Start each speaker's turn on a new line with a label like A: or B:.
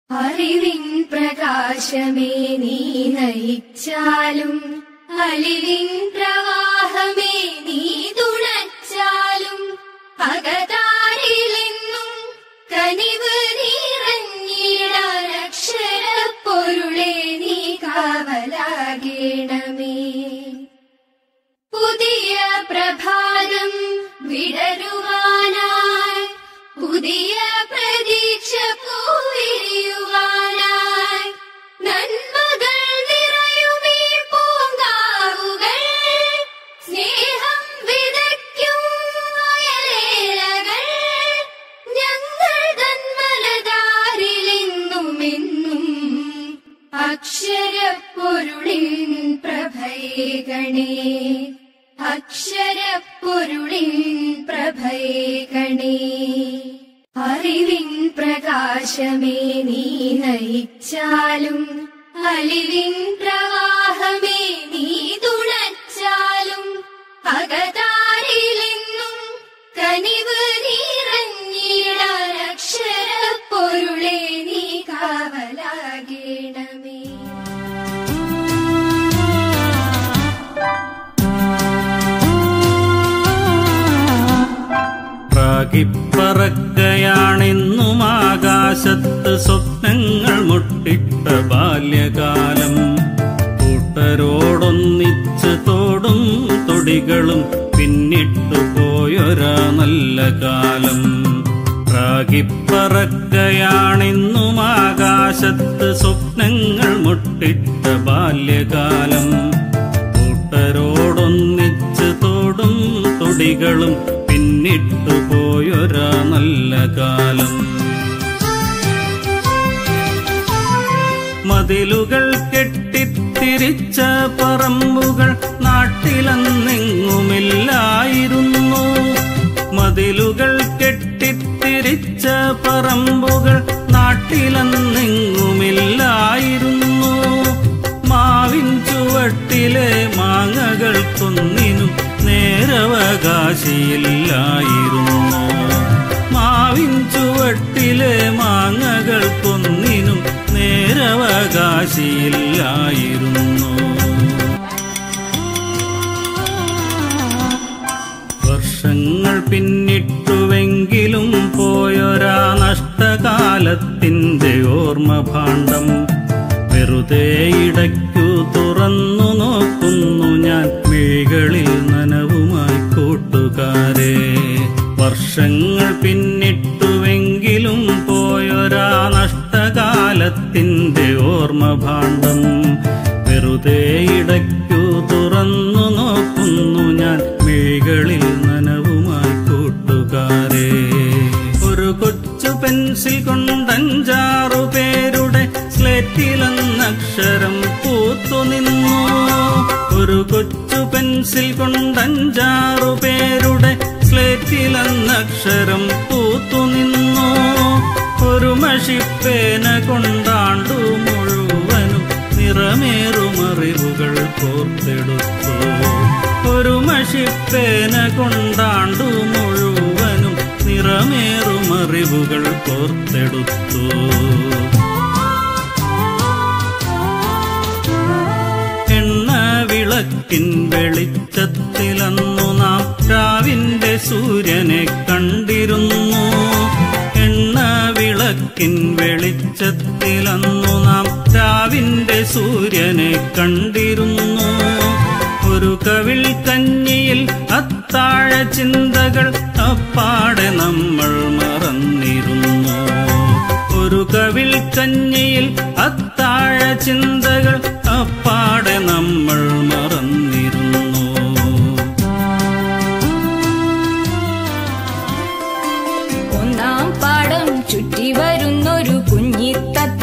A: അറിവിൻ പ്രകാശമേ നീ നയിച്ചാലും അലിവിൻ പ്രവാഹമേ നീ തുണച്ചാലും അകതാരിലെന്നും കനിവ് നിറഞ്ഞിടാൻ അക്ഷരപ്പൊരുളെ നീ കാവലാകേണമേ പുതിയ പ്രഭാതം വിടരുവാനായി പുതിയ പ്രതീക്ഷ പൂവിരിയുവാനായി നന്മകൾ നിറയുമീ പൂങ്കാവുകൾ സ്നേഹം വിതയ്ക്കും വയലേലകൾ ഞങ്ങൾ തന്മലതാരിലെന്നുമെന്നും അക്ഷരപ്പൊരുളിൻ പ്രഭയകണേ അക്ഷരപ്പൊരുളിൻ പ്രഭയകണേ അറിവിൻ പ്രകാശമേ നീ നയിച്ചാലും അലിവിൻ പ്രവാഹമേ നീ തുണച്ചാലും അകതാരിലെന്നും കനിവ് നിറഞ്ഞിടാൻ അക്ഷരപ്പൊരുളെ നീ കാവലാകേണമേ
B: പ്രാകിപ്പറക്കയാണെന്നും ആകാശത്ത് സ്വപ്നങ്ങൾ മുട്ടിട്ട ബാല്യകാലം കൂട്ടരോടൊന്നിച്ച് തോടും തൊടികളും പിന്നിട്ടു പോയൊരാ നല്ല കാലം പ്രാകിപ്പറക്കയാണെന്നും ആകാശത്ത് സ്വപ്നങ്ങൾ മുട്ടിട്ട ബാല്യകാലം കൂട്ടരോടൊന്നിച്ച് തോടും തൊടികളും പിന്നിട്ടു പോയൊരാ നല്ല കാലം മതിലുകൾ കെട്ടിത്തിരിച്ച പറമ്പുകൾ നാട്ടിലന്നെങ്ങുമില്ലായിരുന്നു മതിലുകൾ കെട്ടിത്തിരിച്ച പറമ്പുകൾ നാട്ടിലന്നെങ്ങുമില്ലായിരുന്നു മാവിൻ ചുവട്ടിലെ മാങ്ങകൾക്കൊന്നിനും നേരവകാശിയില്ലായിരുന്നു മാവിൻ ചുവട്ടിലെ മാങ്ങകൾക്കൊന്നിനും നേരവകാശിയില്ലായിരുന്നു വർഷങ്ങൾ പിന്നിട്ടുവെങ്കിലും പോയൊരാ നഷ്ടകാലത്തിൻ്റെ ഓർമ്മ ഭാണ്ഡം വെറുതെ ഇടയ്ക്കു തുറന്നു നോക്കുന്നു ഞാൻ മിഴികളിൽ നനവുമായി കൂട്ടുകാരെ വർഷങ്ങൾ പിന്നിട്ടുവെങ്കിലും പോയൊരാ നഷ്ടകാലത്തിൻ്റെ ഓർമ്മ ഭാണ്ഡം വെറുതെ ഇടയ്ക്കു തുറന്നു നോക്കുന്നു ഞാൻ മിഴികളിൽ നനവുമായി കൂട്ടുകാരെ ഒരു കൊച്ചു പെൻസിൽ കൊണ്ടഞ്ചാറു പേരുടെ സ്ലേറ്റിലെന്നക്ഷരം പൂത്തുനിന്നു ഒരു കൊച്ചു പെൻസിൽ കൊണ്ടഞ്ചാറു പേരുടെ സ്ലേറ്റിലെന്നക്ഷരം പൂത്തുനിന്നു ഒരു മഷിപ്പേന കൊണ്ടാണ്ടു മുഴുവനും നിറമേറുമറിവുകൾ കോർത്തെടുത്തു ഒരു മഷിപ്പേന കൊണ്ടാണ്ടു മുഴുവനും നിറമേറുമറിവുകൾ കോർത്തെടുത്തു എണ്ണ വിളക്കിൻ വെളിച്ചത്തിലന്നു നാം രാവിന്റെ സൂര്യനെ കണ്ടിരുന്നു എണ്ണ വിളക്കിൻ വെളിച്ചത്തിലന്നു നാം രാവിന്റെ സൂര്യനെ കണ്ടിരുന്നു ഒരു കവിൾ കഞ്ഞിയിൽ അത്താഴ ചിന്തകൾ അപ്പാടെ നമ്മൾ മറന്നിരുന്നു ഒരു കവിൾ കഞ്ഞിയിൽ അത്താഴ ചിന്തകൾ അപ്പാടെ നമ്മൾ മറന്നിരുന്നു
A: ഒന്നാം പാടം ചുറ്റി വരുന്നൊരു കുഞ്ഞിത്തത്ത